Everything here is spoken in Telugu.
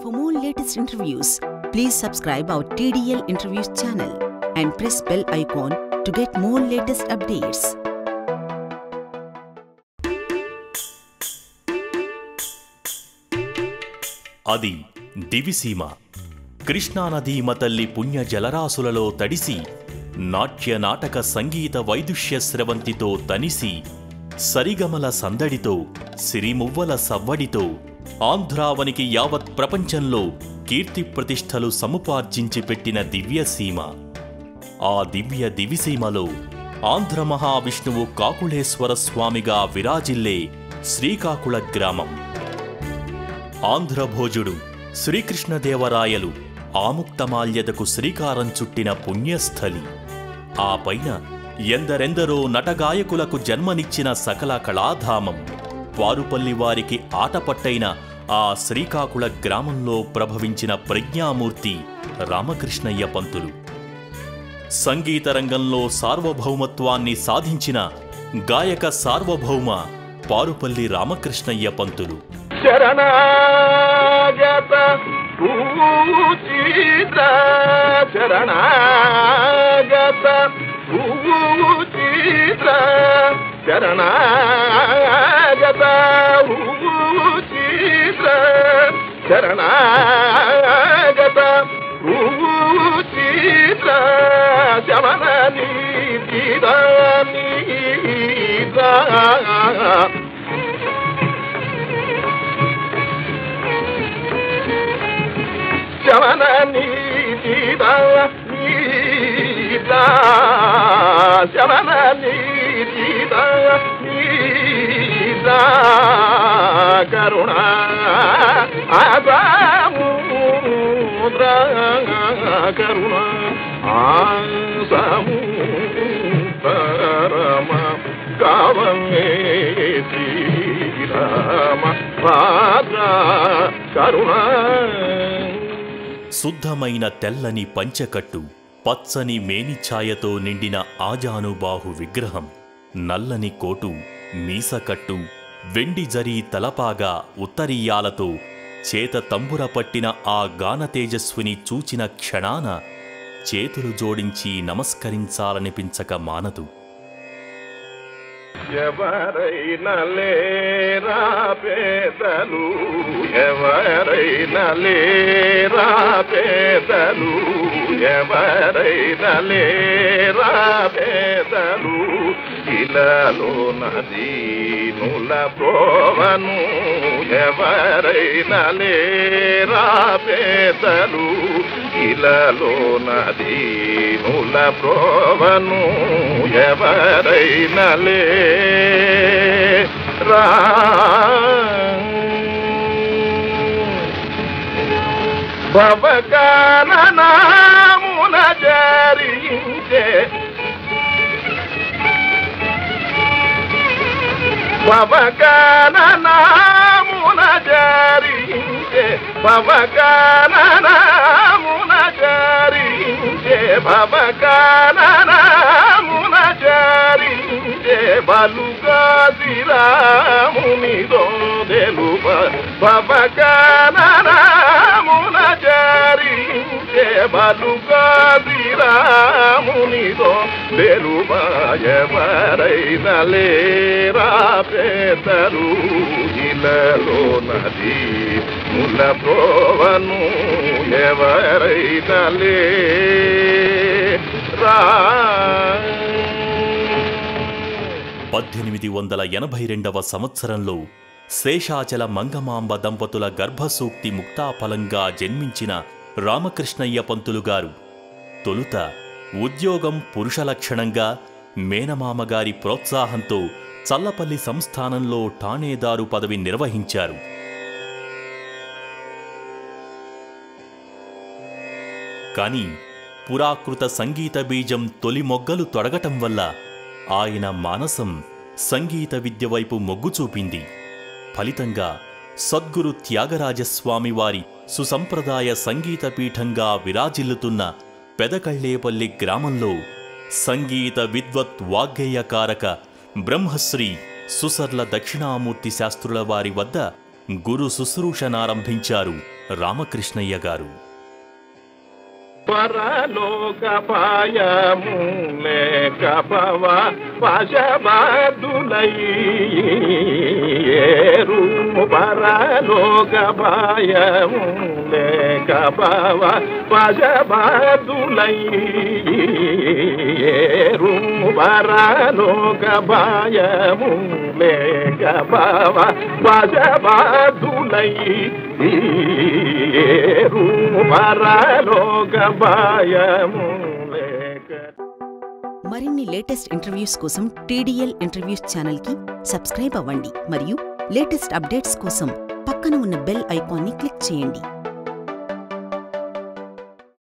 For more latest interviews, please subscribe our TDL Interviews channel and press bell icon to get more latest updates. అది దివిసీమ కృష్ణానదీమ తల్లి పుణ్య జలరాశులలో తడిసి నాట్య నాటక సంగీత వైదుష్య స్రవంతితో తనిసి సరిగమల సందడితో సిరిమువ్వల సవ్వడితో ఆంధ్రావనికి యావత్ ప్రపంచంలో కీర్తి ప్రతిష్టలు సముపార్జించి పెట్టిన దివ్యసీమ ఆ దివ్య దివిసీమలో ఆంధ్ర మహావిష్ణువు కాకుళేశ్వర స్వామిగా విరాజిల్లే శ్రీకాకుళ గ్రామం ఆంధ్రభోజుడు శ్రీకృష్ణదేవరాయలు ఆముక్తమాల్యతకు శ్రీకారం చుట్టిన పుణ్యస్థలి ఆ పైన ఎందరెందరో నటగాయకులకు జన్మనిచ్చిన సకల కళాధామం వారుపల్లి వారికి ఆటపట్టైన ఆ శ్రీకాకుళ గ్రామంలో ప్రభవించిన ప్రజ్ఞామూర్తి రామకృష్ణయ్య పంతులు సంగీత రంగంలో సార్వభౌమత్వాన్ని సాధించిన గాయక సార్వభౌమ పారుపల్లి రామకృష్ణయ్య పంతులు శరణాగత పూజిత శరణాగత పూజిత శరణాగత పూజిత శరణాగత పూజిత శమన నీతిద నీద శమన నీతిద నీద శమన నీతిద నీద కరుణ ఆసాముద్ర కరుణ ఆసము పరమ కావమే శ్రీరామ పాద్ర కరుణ శుద్ధమైన తెల్లని పంచకట్టు పచ్చని మేనిఛాయతో నిండిన ఆజానుబాహు విగ్రహం నల్లని కోటు మీసకట్టు వెండి జరీ తలపాగా ఉత్తరీయాలతో చేత తంబుర పట్టిన ఆ గాన తేజస్విని చూచిన క్షణాన చేతులు జోడించి నమస్కరించాలనిపించక మానదు ఎవరైనా లేరా పేదలు ఎవరైనా లేరా పేదలు ఎవరైనా లేరా పేదలు ఇలాలో నదీనుల ప్రోవను ఎవరైనా లేరా పేదలు ఇలాలో నదీనుల ప్రోవను ఎవరైనా లేరా భవకాననామున జరించే భవకాననామున జరించే భవకాననామున జరించే భవకాననామున జరించే బలుగా శ్రీరాముని దోదెలుప భవకాననామున జరించే బలుగా శ్రీరాముని దోదెలుప ఎవరైనా లేరా పేదలు ఇలలో నది ముల ప్రోవను ఎవరైనా లేరా పద్దెనిమిది వందల ఎనభై రెండవ సంవత్సరంలో శేషాచల మంగమాంబ దంపతుల గర్భసూక్తి ముక్తాఫలంగా జన్మించిన రామకృష్ణయ్య పంతులు గారు తొలుత ఉద్యోగం పురుష లక్షణంగా మేనమామగారి ప్రోత్సాహంతో చల్లపల్లి సంస్థానంలో ఠాణేదారు పదవి నిర్వహించారు కాని పురాకృత సంగీత బీజం తొలి మొగ్గలు తొడగటం వల్ల ఆయన మానసం సంగీత విద్య వైపు మొగ్గు చూపింది ఫలితంగా సద్గురు త్యాగరాజస్వామి వారి సుసంప్రదాయ సంగీత పీఠంగా విరాజిల్లుతున్న పెదకళ్ళేపల్లి గ్రామంలో సంగీత విద్వత్ వాగ్గేయకారక బ్రహ్మశ్రీ సుసర్ల దక్షిణామూర్తి శాస్త్రుల వారి వద్ద గురు శుశ్రూషనారంభించారు రామకృష్ణయ్య గారు పరలోక పాయము లేక పవ పశబాదులయ్యేరు పరలోక పాయము లేక పవ పశబాదులయ్యేరు పరలోక పాయము లేక పవ పశబాదులయ్యేరు పరలోక భయము లేక మరిన్ని లేటెస్ట్ ఇంటర్వ్యూస్ కోసం టీడీఎల్ ఇంటర్వ్యూస్ ఛానల్కి సబ్స్క్రైబ్ అవ్వండి మరియు లేటెస్ట్ అప్డేట్స్ కోసం పక్కన ఉన్న బెల్ ఐకాన్ని క్లిక్ చేయండి